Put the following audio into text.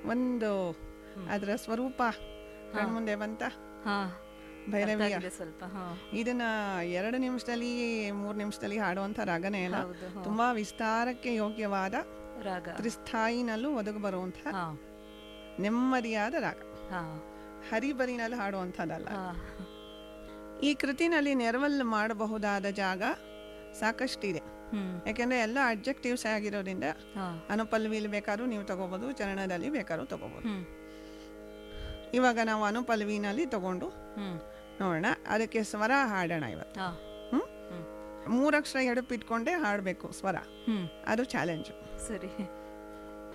ಒಂದು ಅದರ ಸ್ವರೂಪ ಕಣ್ಮುಂದೆ ಬಂತ ಹಾ ಭೈರವಿಯ ಅರ್ಥ ಆಗಿದೆ ಸ್ವಲ್ಪ ಹಾ ಇದನ್ನ ಎರಡು ನಿಮಿಷದಲ್ಲಿ ಮೂರು ನಿಮಿಷದಲ್ಲಿ ಹಾಡುವಂಥ ರಾಗನೇ ಅಲ್ಲ ಹೌದು ಹಾ. ತುಂಬಾ ವಿಸ್ತಾರಕ್ಕೆ ಯೋಗ್ಯವಾದ ರಾಗ ತ್ರಿಸ್ಥಾಯಿನಲ್ಲೂ ಒದಗಿ ಬರುವಂಥ ಹಾ ನೆಮ್ಮದಿಯಾದ ರಾಗ ಹಾ ಹರಿಬರಿನಲ್ಲಿ ಹಾಡುವಂಥದ್ದಲ್ಲ ಹಾ ಈ ಕೃತಿನಲ್ಲಿ ನೆರವಲ್ಲಿ ಮಾಡಬಹುದಾದ ಜಾಗ ಸಾಕಷ್ಟಿದೆ ಹ್ಮ್ ಯಾಕೆಂದ್ರೆ ಎಲ್ಲ ಅಬ್ಜೆಕ್ಟಿವ್ಸ್ ಆಗಿರೋದ್ರಿಂದ ಹಾ ಅನುಪಲ್ವಿಲಿ ಬೇಕಾದ್ರೂ ನೀವು ತಗೋಬೋದು ಚರಣದಲ್ಲಿ ಬೇಕಾದ್ರೂ ತಗೋಬೋದು ಹ್ಮ್ ಇವಾಗ ನಾವು ಅನುಪಲ್ವಿನಲ್ಲಿ ತಗೊಂಡು ಹ್ಮ್ ನೋಡೋಣ ಅದಕ್ಕೆ ಸ್ವರ ಹಾಡೋಣ ಇವತ್ತು ಹಾ ಹ್ಮ್? ಹ್ಮ್ ಮೂರಕ್ಷರ ಎಡಪಿಟ್ಕೊಂಡೇ ಹಾಡಬೇಕು ಸ್ವರ ಹ್ಮ್ ಅದು ಚಾಲೆಂಜು ಸರಿ